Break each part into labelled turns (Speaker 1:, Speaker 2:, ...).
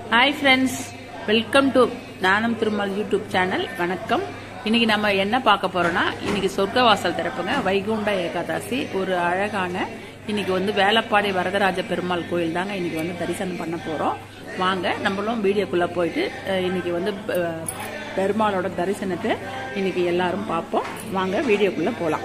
Speaker 1: Hi friends welcome to ஞானம் திருமல் YouTube channel வணக்கம் இன்னைக்கு நம்ம என்ன பார்க்க போறோம்னா இன்னைக்கு சொர்க்கவாசல் திறப்புங்க வைகுண்ட ஏகாதசி ஒரு அழகான இன்னைக்கு வந்து வேலப்பாடி வரதராஜ பெருமாள் கோயில் தாங்க இன்னைக்கு வந்து தரிசனம் பண்ண போறோம் வாங்க நம்மளும் வீடியோக்குள்ள போயிட்டு அஹ், இன்னைக்கு வந்து அஹ், பெருமாளோட தரிசனத்தை இன்னைக்கு எல்லாரும் பார்ப்போம் வாங்க வீடியோக்குள்ள போலாம்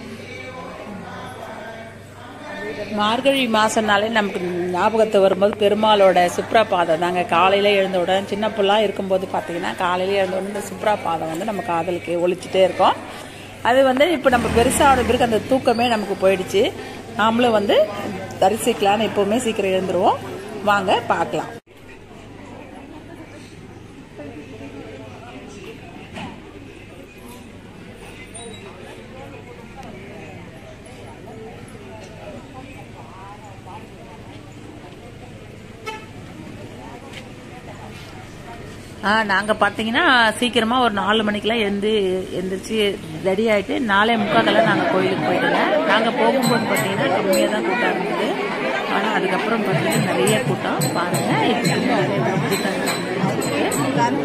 Speaker 1: மார்கழி மாசம்னாலே நமக்கு ஞாபகத்தை வரும்போது பெருமாளோட சுப்ரா பாதம் தாங்க காலையில எழுந்த உடனே சின்ன பிள்ளா இருக்கும்போது பார்த்தீங்கன்னா காலையில எழுந்த உடனே இந்த சுப்ரா பாதம் வந்து நம்ம காதலுக்கு ஒழிச்சிட்டே இருக்கோம் அது வந்து இப்போ நம்ம பெருசான பிறகு அந்த தூக்கமே நமக்கு போயிடுச்சு நாமளும் வந்து தரிசிக்கலான்னு எப்பவுமே சீக்கிரம் எழுந்துருவோம் வாங்க பார்க்கலாம் ஆ நாங்கள் பார்த்தீங்கன்னா சீக்கிரமாக ஒரு நாலு மணிக்கெல்லாம் எழுந்து எந்திரிச்சு ரெடி ஆகிட்டு நாலே முக்காக்கெல்லாம் நாங்கள் கோயிலுக்கு போயிட்டோங்க நாங்கள் போகும்போது பார்த்தீங்கன்னா கம்மியாக தான் கூட்டம் இருந்தது ஆனால் அதுக்கப்புறம் பார்த்தீங்கன்னா நிறைய கூட்டம் பாருங்கள் இப்போ நிறைய கூட்டம்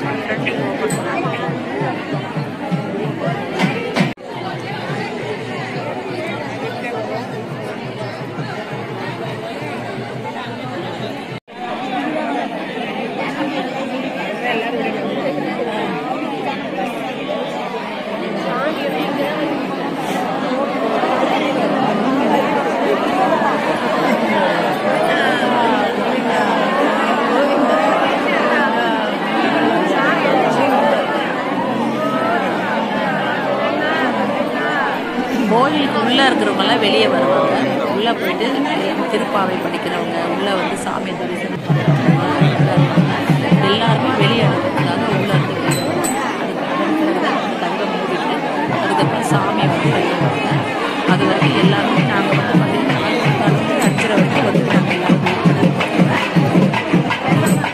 Speaker 1: கோயிலுக்கு உள்ளே இருக்கிறவங்கெல்லாம் வெளியே வருவாங்க உள்ளே போயிட்டு திருப்பாவை படிக்கிறவங்க உள்ளே வந்து சாமி தரிசனம் பண்ணுறவங்க எல்லாருமே வெளியே அனுப்புறதுக்காக உள்ளே இருந்து வெளியே வருவாங்க. அதுக்கு தங்க மூடிட்டு அதுக்கப்புறம் சாமி வந்து வெளியே வருவாங்க அது வரைக்கும் எல்லாருமே நாங்கள் வந்து பார்த்தீங்கன்னா அஞ்சரை வரைக்கும் வந்து நாங்கள் எல்லாரும் wait பண்ணிட்டு இருக்கோம்.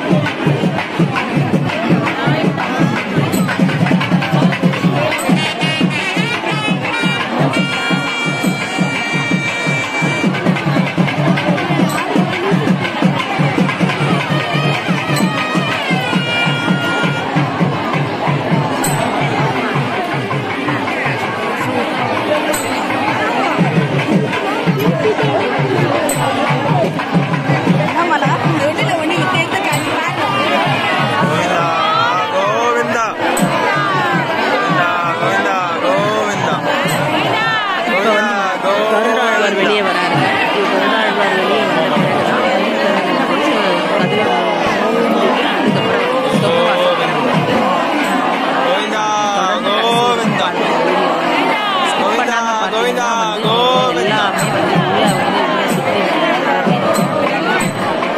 Speaker 2: ಗೋವಿಂದ ಗೋವಿಂದ ಗೋವಿಂದ ಗೋವಿಂದ ಗೋವಿಂದ
Speaker 1: கருடாழ்வார் வெளியே வராருங்க இது கருடாழ்வார் வெளியே வந்த பிறகுதான் கதிரவன் அதுக்கப்புறம் சொர்க்கவாசல் வந்து
Speaker 2: ಗೋವಿಂದ ಗೋವಿಂದ
Speaker 1: skip பண்ணாம
Speaker 2: கோவிந்தா,
Speaker 1: பார்த்தீங்கன்னா
Speaker 2: கோவிந்தா,
Speaker 1: வந்து எல்லாமே வந்து உள்ள வந்து உள்ள சுத்தி எல்லாமே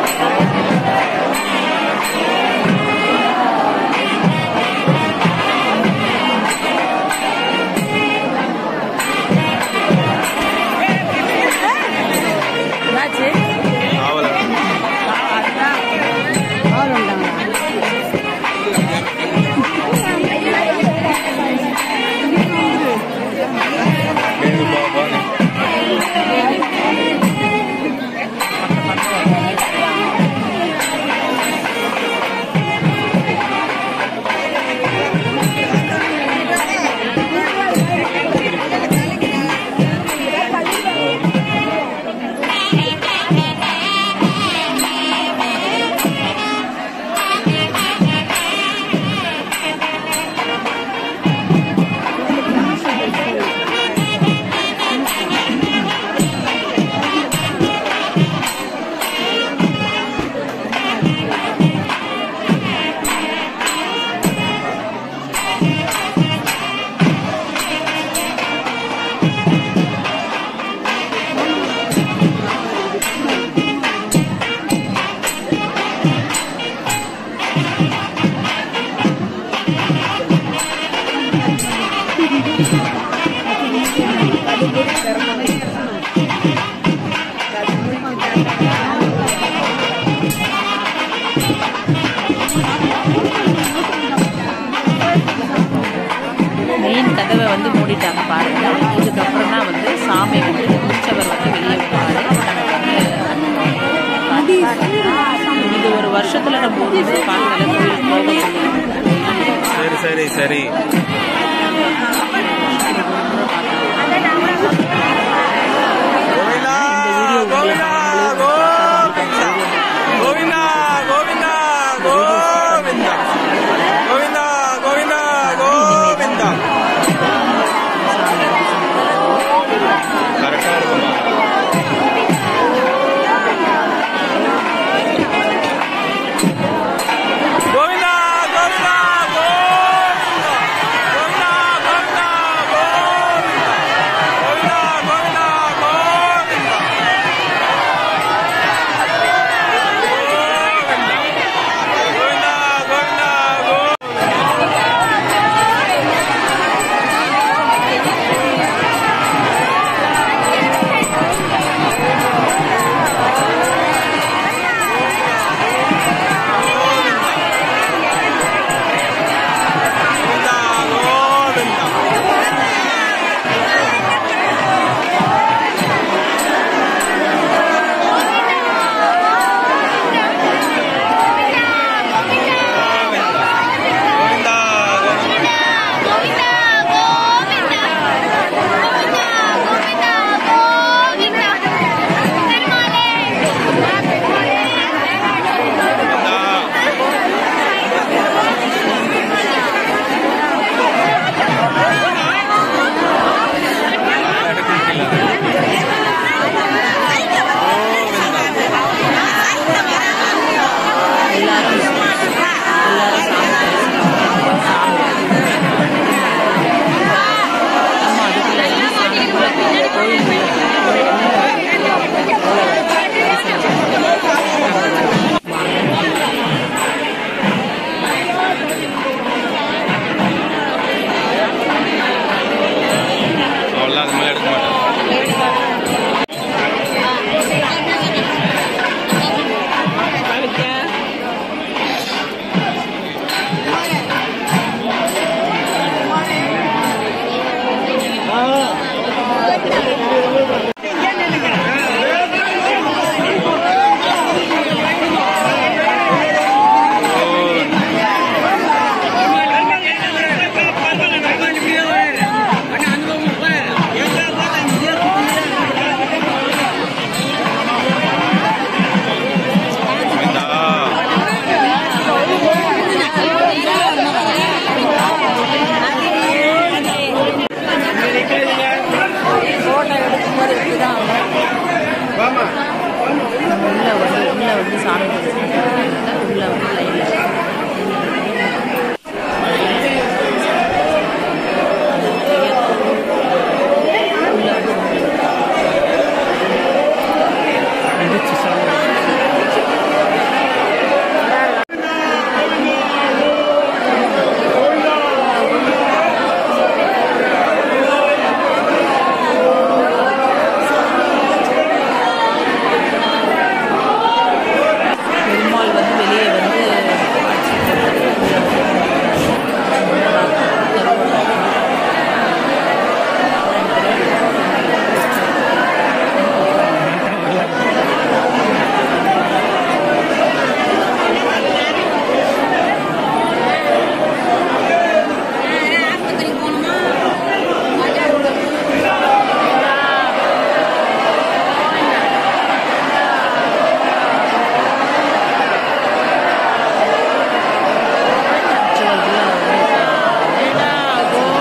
Speaker 1: என்னாச்சு
Speaker 2: ஆவல கேளுங்க பாப்பா மெயின் கதவை வந்து மூடிட்டாங்க பாருங்க இதுக்கப்புறம் தான் வந்து சாமி வந்து முடிச்சவர் வந்து வெளியே வருவாரு நமக்கு வந்து இது ஒரு வருஷத்துல நம்ம ஒரு முறை
Speaker 3: சரி கோவிந்தா கோவிந்தா கோவிந்தா கோவிந்தா கோவிந்தா கோவிந்தா கோவிந்தா கோவிந்தா கோவிந்தா கரெக்டா இருக்குமா கோவிந்தா கோவிந்தா கோவிந்தா கோவிந்தா கோவிந்தா கோவிந்தா கோவிந்தா கோவிந்தா கோவிந்தா கோவிந்தா கோவிந்தா கோவிந்தா கோவிந்தா கோவிந்தா கோவிந்தா கோவிந்தா
Speaker 2: எல்லாரும் எல்லாரும் சாமி தரிசனம் சாமி நம்ம அதுக்குள்ள இருந்து சாமி உள்ள போய் கோயில் உள்ள
Speaker 3: அவ்வளோ அது மேலே எடுக்க மாட்டேன் கோவிந்தா
Speaker 2: உள்ள வந்து உள்ள வந்து சாமி தரிசனம் பண்ணிட்டு உள்ள வந்து லைன்ல உள்ள வந்து பெருமாள் வந்து வெளியே வந்து ஆட்சி போடுறாரு. உள்ள வந்து கருவறை. அர்ச்சகர்கள் வந்து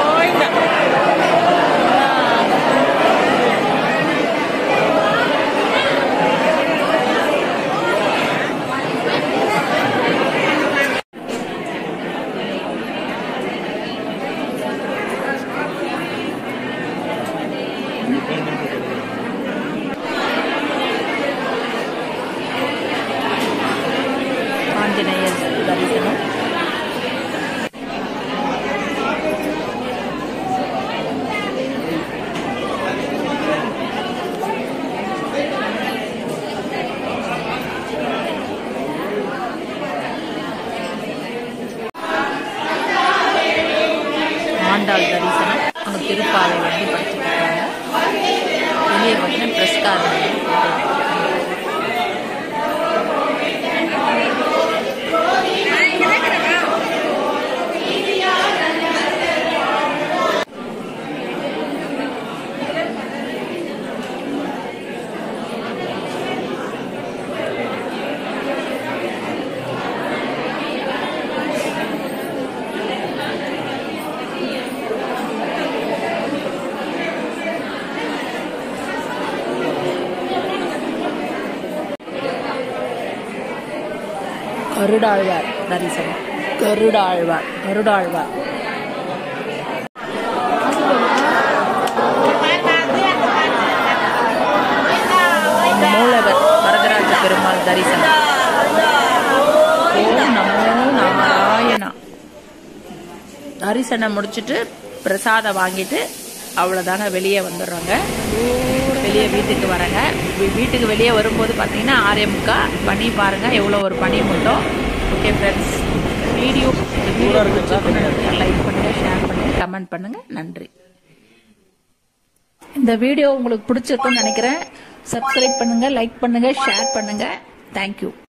Speaker 2: ஆஞ்சநேயர் தரிசனம் ஆண்டாள் தரிசனம் அவங்க திருப்பாவை வந்து படிச்சுட்டு இருக்காங்க வெளியே பார்த்தீங்கன்னா ப்ரெஸ்காரங்க
Speaker 1: கருடாழ்வார் தரிசனம் கருடாழ்வார் கருடாழ்வார் மூலவர் வரதராஜ பெருமாள் தரிசனம் ஓம் நமோ நாராயணா தரிசனம் முடிச்சிட்டு பிரசாதம் வாங்கிட்டு அவ்வளோதாங்க வெளியே வந்துடுறோங்க வெளியே வீட்டுக்கு வரங்க வீ- வீட்டுக்கு வெளியே வரும்போது பார்த்தீங்கன்னா ஆறே முக்கா பனி பாருங்க எவ்வளோ ஒரு பனி மட்டும் okay friends video video like பண்ணுங்க ஷேர் பண்ணுங்க கமெண்ட் பண்ணுங்க நன்றி இந்த வீடியோ உங்களுக்கு பிடிச்சிருக்குன்னு நினைக்கிறேன் சப்ஸ்கிரைப் பண்ணுங்க லைக் பண்ணுங்க ஷேர் பண்ணுங்க தேங்க்யூ